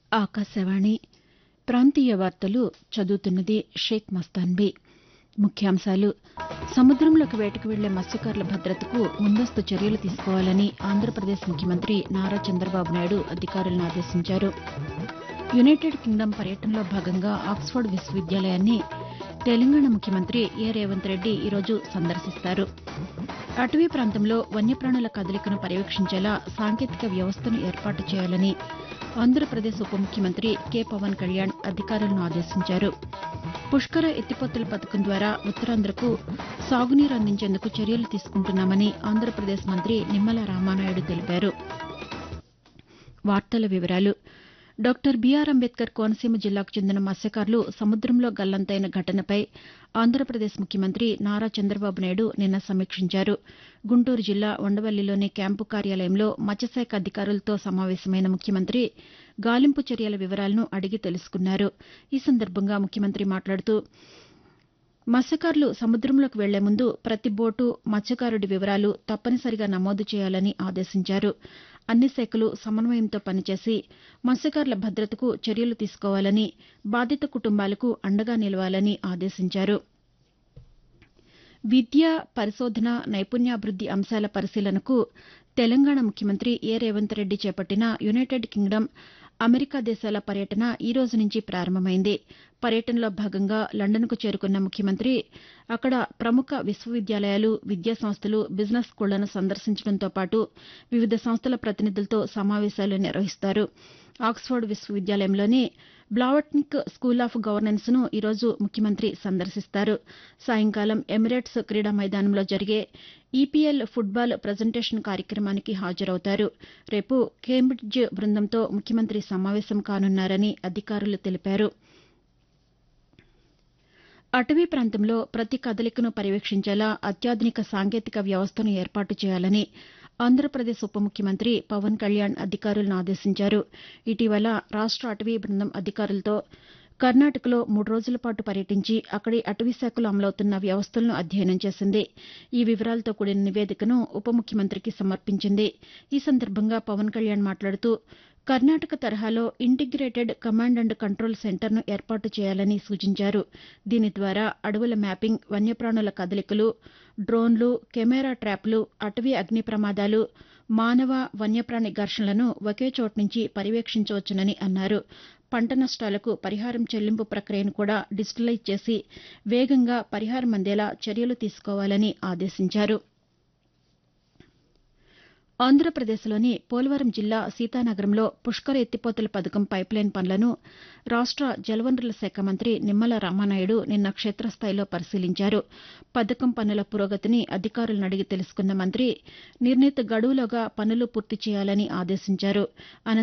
ఆకాశవాణి ప్రాంతీయ వార్తలు చదువుతున్నది షేక్ మస్తాన్బీ ముఖ్యాంశాలు సముద్రంలోకి వేటకు వెళ్లే మత్స్యకారుల భద్రతకు ముందస్తు చర్యలు తీసుకోవాలని ఆంధ్రప్రదేశ్ ముఖ్యమంత్రి నారా చంద్రబాబు నాయుడు అధికారులను ఆదేశించారు యునైటెడ్ కింగ్డమ్ పర్యటనలో భాగంగా ఆక్స్ఫర్డ్ విశ్వవిద్యాలయాన్ని తెలంగాణ ముఖ్యమంత్రి ఏ రేవంత్ రెడ్డి ఈరోజు సందర్శిస్తారు అటవీ ప్రాంతంలో వన్యప్రాణుల కదలికను పర్యవేక్షించేలా సాంకేతిక వ్యవస్థను ఏర్పాటు చేయాలని ఆంధ్రప్రదేశ్ ఉప ముఖ్యమంత్రి కె పవన్ కళ్యాణ్ అధికారులను ఆదేశించారు పుష్కర ఎత్తిపోతల పథకం ద్వారా ఉత్తరాంధ్రకు సాగునీరు అందించేందుకు చర్యలు తీసుకుంటున్నామని ఆంధ్రప్రదేశ్ మంత్రి నిమ్మల రామానాయుడు తెలిపారు వార్తల వివరాలు డాక్టర్ బీఆర్ అంబేద్కర్ కోనసీమ జిల్లాకు చెందిన మత్స్యకారులు సముద్రంలో గల్లంతైన ఘటనపై ఆంధ్రప్రదేశ్ ముఖ్యమంత్రి నారా చంద్రబాబు నాయుడు నిన్న సమీక్షించారు గుంటూరు జిల్లా ఉండవల్లిలోని క్యాంపు కార్యాలయంలో మత్స్యశాఖ అధికారులతో సమావేశమైన ముఖ్యమంత్రి గాలింపు చర్యల వివరాలను అడిగి తెలుసుకున్నారు ఈ సందర్భంగా ముఖ్యమంత్రి మాట్లాడుతూ మత్స్యకారులు సముద్రంలోకి వెళ్లే ముందు ప్రతి బోటు మత్స్యకారుడి వివరాలు తప్పనిసరిగా నమోదు చేయాలని ఆదేశించారు అన్ని శాఖలు సమన్వయంతో పనిచేసి మత్స్యకారుల భద్రతకు చర్యలు తీసుకోవాలని బాధిత కుటుంబాలకు అండగా నిలవాలని ఆదేశించారు విద్య పరిశోధన నైపుణ్యాభివృద్ది అంశాల పరిశీలనకు తెలంగాణ ముఖ్యమంత్రి ఏ రేవంత్ రెడ్డి చేపట్టిన యునైటెడ్ కింగ్డమ్ అమెరికా దేశాల పర్యటన ఈ రోజు నుంచి ప్రారంభమైంది పర్యటనలో భాగంగా లండన్కు చేరుకున్న ముఖ్యమంత్రి అక్కడ ప్రముఖ విశ్వవిద్యాలయాలు విద్యాసంస్థలు బిజినెస్ స్కూళ్లను సందర్శించడంతో పాటు వివిధ సంస్థల ప్రతినిధులతో సమావేశాలు నిర్వహిస్తారు ఆక్స్ఫర్డ్ విశ్వవిద్యాలయంలోని బ్లావట్నిక్ స్కూల్ ఆఫ్ గవర్నెన్స్ ను ఈరోజు ముఖ్యమంత్రి సందర్శిస్తారు సాయంకాలం ఎమిరేట్స్ క్రీడా మైదానంలో జరిగే ఈపీఎల్ ఫుట్బాల్ ప్రజెంటేషన్ కార్యక్రమానికి హాజరవుతారు రేపు కేంబ్రిడ్జ్ బృందంతో ముఖ్యమంత్రి సమావేశం కానున్నారని అధికారులు తెలిపారు అటవీ ప్రాంతంలో ప్రతి కదలికను పర్యవేక్షించేలా అత్యాధునిక సాంకేతిక వ్యవస్థను ఏర్పాటు చేయాలని ఆంధ్రప్రదేశ్ ఉప ముఖ్యమంత్రి పవన్ కళ్యాణ్ అధికారులను ఆదేశించారు ఇటీవల రాష్ట అటవీ బృందం అధికారులతో కర్ణాటకలో మూడు రోజుల పాటు పర్యటించి అక్కడి అటవీ శాఖలో అమలవుతున్న వ్యవస్థలను అధ్యయనం చేసింది ఈ వివరాలతో కూడిన నివేదికను ఉప ముఖ్యమంత్రికి సమర్పించింది ఈ సందర్భంగా పవన్ కళ్యాణ్ మాట్లాడుతూ కర్ణాటక తరహాలో ఇంటిగ్రేటెడ్ కమాండ్ అండ్ కంట్రోల్ సెంటర్ను ఏర్పాటు చేయాలని సూచించారు దీని ద్వారా అడవుల మ్యాపింగ్ వన్యప్రాణుల కదలికలు డ్రోన్లు కెమెరా ట్రాప్లు అటవీ అగ్ని ప్రమాదాలు మానవ వన్యప్రాణి ఘర్షణలను ఒకే చోటు నుంచి పర్యవేక్షించవచ్చునని అన్నారు పంట నష్టాలకు పరిహారం చెల్లింపు ప్రక్రియను కూడా డిజిటలైజ్ చేసి వేగంగా పరిహారం అందేలా చర్యలు తీసుకోవాలని ఆదేశించారు ఆంధ్రప్రదేశ్లోని పోలవరం జిల్లా సీతానగరంలో పుష్కర ఎత్తిపోతల పథకం పైప్లైన్ పనులను రాష్ట జలవనరుల శాఖ మంత్రి నిమ్మల రామానాయుడు నిన్న క్షేత్రస్థాయిలో పరిశీలించారు పథకం పనుల పురోగతిని అధికారులను అడిగి తెలుసుకున్న మంత్రి నిర్ణీత గడువులోగా పనులు పూర్తి చేయాలని ఆదేశించారు